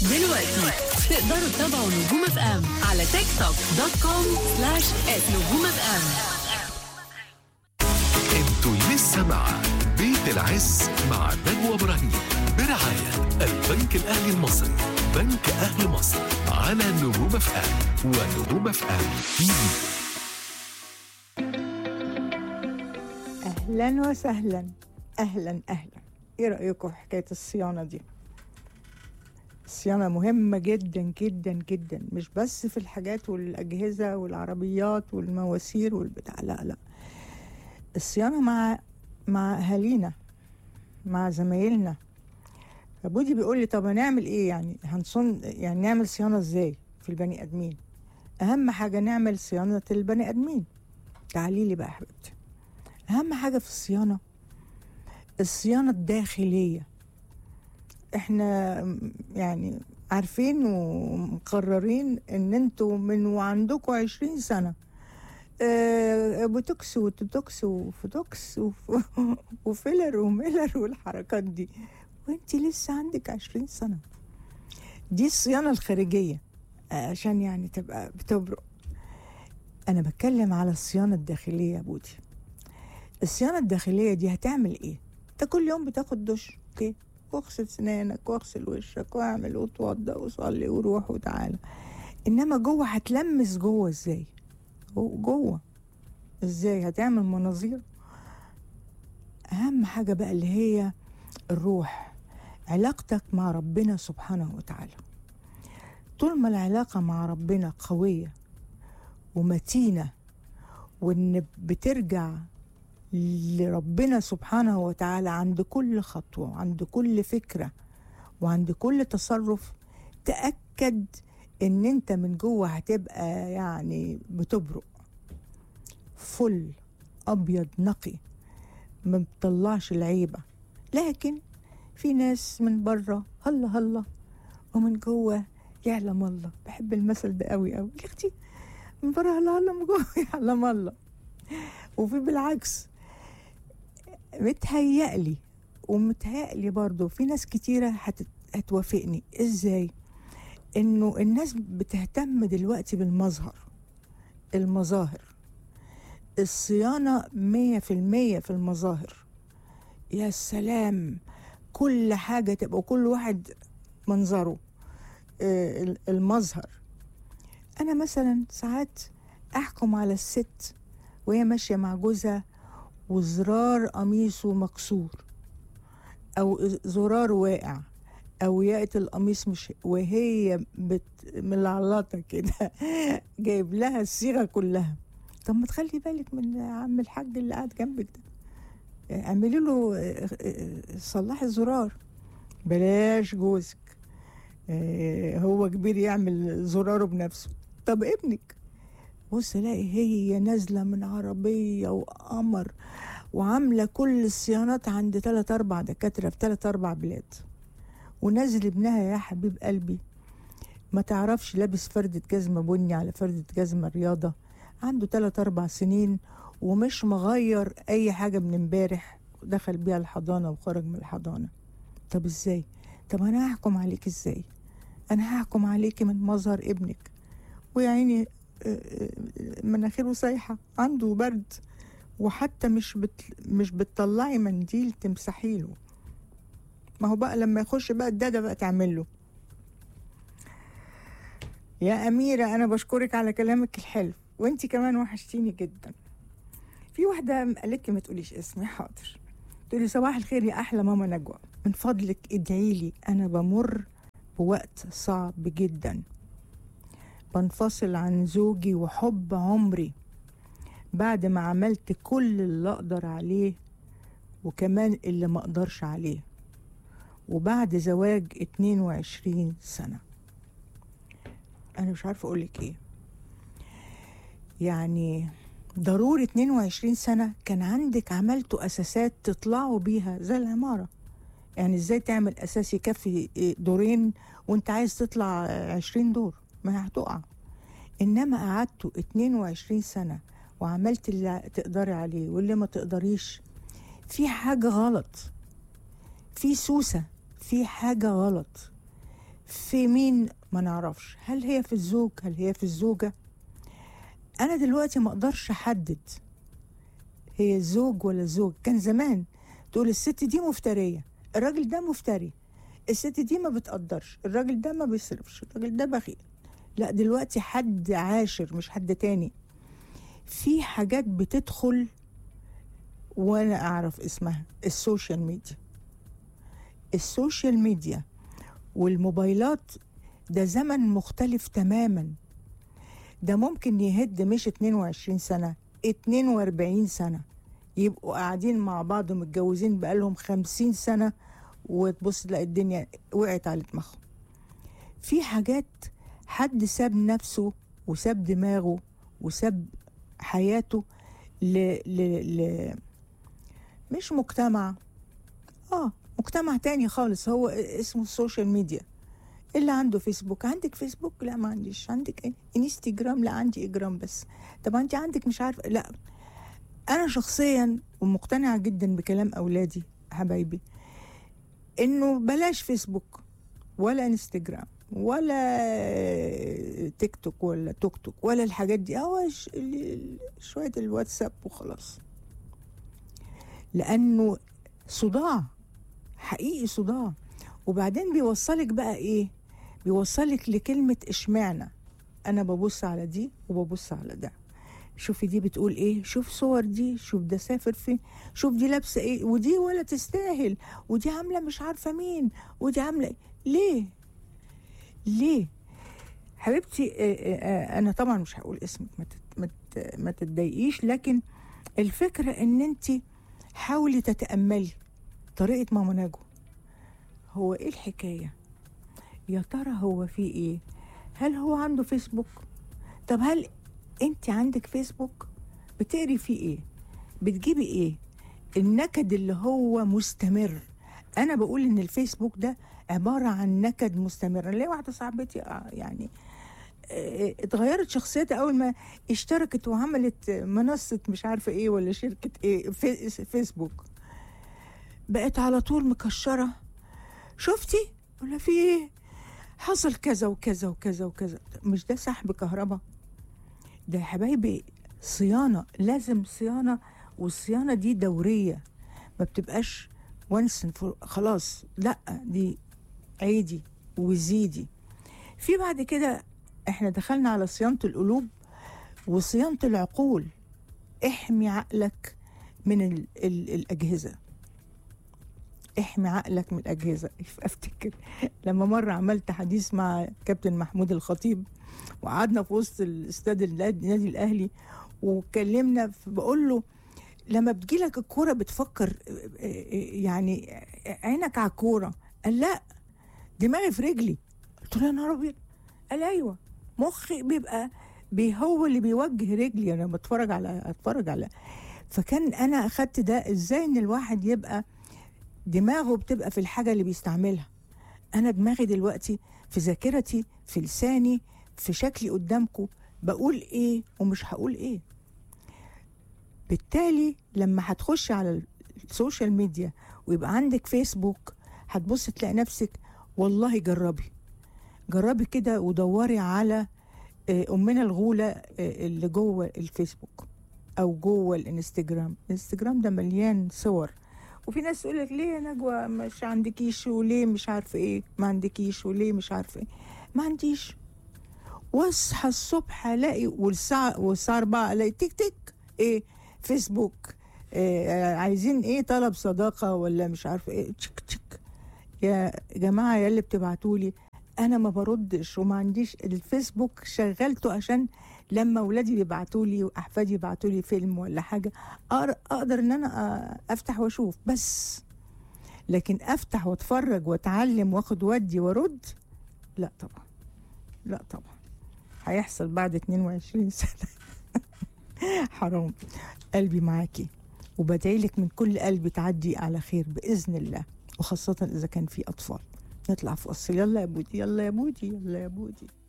دلوقتي تقدروا تتابعوا نجوم اف ام على تيك توك دوت كوم سلاش نجوم اف ام انتوا لسه مع بيت العز مع نجوى ابراهيم برعاية البنك الاهلي المصري بنك اهل مصر على نجوم اف ام ونجوم اف ام تي في اهلا وسهلا اهلا اهلا ايه رايكم في حكايه الصيانه دي الصيانه مهمه جدا جدا جدا مش بس في الحاجات والاجهزه والعربيات والمواسير والبتاع لا لا الصيانه مع مع اهالينا مع زمايلنا فبودي بيقول لي طب هنعمل ايه يعني هنصن يعني نعمل صيانه ازاي في البني ادمين اهم حاجه نعمل صيانه البني ادمين تعالي لي بقى يا حبيبتي اهم حاجه في الصيانه الصيانه الداخليه احنا يعني عارفين ومقررين ان انتوا من وعندكم عشرين سنه آه، بوتوكس وتوتوكس وفوتوكس وف- وفيلر وميلر والحركات دي وانت لسه عندك عشرين سنه دي الصيانه الخارجيه عشان يعني تبقى بتبرق انا بتكلم على الصيانه الداخليه يا بودي الصيانة الداخلية دي هتعمل ايه؟ انت كل يوم بتاخد دش اوكي واغسل سنانك واغسل وشك واعمل وتوضى وصلي وروح وتعالى انما جوه هتلمس جوه ازاي؟ جو- جوه ازاي هتعمل مناظير؟ اهم حاجة بقى اللي هي الروح علاقتك مع ربنا سبحانه وتعالى طول ما العلاقة مع ربنا قوية ومتينة وان بترجع لربنا سبحانه وتعالى عند كل خطوة وعند كل فكرة وعند كل تصرف تأكد ان انت من جوه هتبقى يعني بتبرق فل ابيض نقي ما بتطلعش العيبة لكن في ناس من بره هلا هلا ومن جوه يعلم الله بحب المثل ده قوي قوي يا اختي من بره هلا هلا من جوه يعلم الله وفي بالعكس متهيألي ومتهيألي برضو في ناس كتيرة هت... هتوافقني ازاي انه الناس بتهتم دلوقتي بالمظهر المظاهر الصيانة مية في المية في المظاهر يا سلام كل حاجة تبقى كل واحد منظره آه، ال- المظهر أنا مثلا ساعات أحكم على الست وهي ماشية مع جوزها وزرار قميصه مكسور او زرار واقع او ياقة القميص مش وهي بت ملعلطه كده جايب لها الصيغه كلها طب ما تخلي بالك من عم الحاج اللي قاعد جنبك ده اعملي له آه، آه، صلحي الزرار بلاش جوزك آه، هو كبير يعمل زراره بنفسه طب ابنك بص الاقي هي نازله من عربيه وقمر وعامله كل الصيانات عند تلات اربع دكاتره في تلات اربع بلاد ونازل ابنها يا حبيب قلبي ما تعرفش لابس فردة جزمة بني على فردة جزمة رياضة عنده تلات أربع سنين ومش مغير أي حاجة من امبارح دخل بيها الحضانة وخرج من الحضانة طب ازاي؟ طب أنا هحكم عليك ازاي؟ أنا هحكم عليكي من مظهر ابنك ويا عيني مناخيره سايحة عنده برد وحتى مش بت... مش بتطلعي منديل تمسحي له ما هو بقى لما يخش بقى الدادة بقى تعمل له يا أميرة أنا بشكرك على كلامك الحلو وانتي كمان وحشتيني جدا في واحدة قالت لي ما تقوليش اسمي حاضر تقولي صباح الخير يا أحلى ماما نجوى من فضلك ادعي لي أنا بمر بوقت صعب جدا بنفصل عن زوجي وحب عمري بعد ما عملت كل اللي اقدر عليه وكمان اللي ما اقدرش عليه وبعد زواج 22 سنة انا مش عارفة اقولك ايه يعني ضروري 22 سنة كان عندك عملتوا اساسات تطلعوا بيها زي العمارة يعني ازاي تعمل اساس يكفي دورين وانت عايز تطلع 20 دور ما هي هتقع انما قعدتوا 22 سنه وعملت اللي تقدري عليه واللي ما تقدريش في حاجه غلط في سوسه في حاجه غلط في مين ما نعرفش هل هي في الزوج هل هي في الزوجة أنا دلوقتي ما أقدرش أحدد هي الزوج ولا الزوج كان زمان تقول الست دي مفترية الراجل ده مفتري الست دي ما بتقدرش الراجل ده ما بيصرفش الراجل ده بخيل لا دلوقتي حد عاشر مش حد تاني في حاجات بتدخل وانا اعرف اسمها السوشيال ميديا السوشيال ميديا والموبايلات ده زمن مختلف تماما ده ممكن يهد مش 22 سنة 42 سنة يبقوا قاعدين مع بعض متجوزين بقالهم 50 سنة وتبص تلاقي الدنيا وقعت على دماغهم في حاجات حد ساب نفسه وساب دماغه وساب حياته ل... ل... ل... مش مجتمع اه مجتمع تاني خالص هو اسمه السوشيال ميديا اللي عنده فيسبوك عندك فيسبوك لا ما عنديش عندك ايه انستجرام لا عندي اجرام بس طب انت عندك مش عارفه لا انا شخصيا ومقتنعه جدا بكلام اولادي حبايبي انه بلاش فيسبوك ولا انستجرام ولا تيك توك ولا توك توك ولا الحاجات دي هو ش- ال- شويه الواتساب وخلاص لانه صداع حقيقي صداع وبعدين بيوصلك بقى ايه بيوصلك لكلمه اشمعنى انا ببص على دي وببص على ده شوفي دي بتقول ايه شوف صور دي شوف ده سافر فين شوف دي لابسه ايه ودي ولا تستاهل ودي عامله مش عارفه مين ودي عامله إيه. ليه ليه حبيبتي آه، آه، آه، انا طبعا مش هقول اسمك ما تت- ما تت- ما تتضايقيش لكن الفكره ان انت حاولي تتاملي طريقه ماما نجوى هو ايه الحكايه يا ترى هو في ايه هل هو عنده فيسبوك طب هل انت عندك فيسبوك بتقري فيه ايه بتجيبي ايه النكد اللي هو مستمر انا بقول ان الفيسبوك ده عباره عن نكد مستمر ليه واحده صاحبتي آه، يعني آه، اتغيرت شخصيتها اول ما اشتركت وعملت منصه مش عارفه ايه ولا شركه ايه في فيسبوك بقت على طول مكشره شفتي ولا في ايه حصل كذا وكذا وكذا وكذا مش ده سحب كهرباء ده يا حبايبي صيانه لازم صيانه والصيانه دي دوريه ما بتبقاش وانس خلاص لا دي عيدي وزيدي في بعد كده احنا دخلنا على صيانه القلوب وصيانه العقول احمي عقلك من ال ال الاجهزه احمي عقلك من الاجهزه افتكر لما مره عملت حديث مع كابتن محمود الخطيب وقعدنا في وسط الاستاد النادي الاهلي وكلمنا بقول له لما بتجيلك الكوره بتفكر يعني عينك على الكوره قال لا دماغي في رجلي قلت له يا نهار ابيض قال ايوه مخي بيبقى بي هو اللي بيوجه رجلي انا بتفرج على اتفرج على فكان انا اخدت ده ازاي ان الواحد يبقى دماغه بتبقى في الحاجه اللي بيستعملها انا دماغي دلوقتي في ذاكرتي في لساني في شكلي قدامكم بقول ايه ومش هقول ايه بالتالي لما هتخش على السوشيال ميديا ويبقى عندك فيسبوك هتبص تلاقي نفسك والله جربي جربي كده ودوري على امنا الغوله اللي جوه الفيسبوك او جوه الانستجرام الانستجرام ده مليان صور وفي ناس تقول لك ليه يا نجوى مش عندكيش وليه مش عارفه ايه ما عندكيش وليه مش عارفه ايه ما عنديش واصحى الصبح الاقي والساعه والساعه 4 الاقي تيك تيك ايه فيسبوك إيه عايزين ايه طلب صداقه ولا مش عارفه ايه تشك تشك يا جماعه يا اللي بتبعتوا لي انا ما بردش وما عنديش الفيسبوك شغلته عشان لما ولادي بيبعتوا لي واحفادي يبعتوا لي فيلم ولا حاجه اقدر ان انا افتح واشوف بس لكن افتح واتفرج واتعلم واخد ودي وارد لا طبعا لا طبعا هيحصل بعد 22 سنه حرام قلبي معاكي وبدعي لك من كل قلبي تعدي على خير باذن الله وخاصه اذا كان في اطفال نطلع فاصل يلا يا بودي يلا يا بودي يلا يا بودي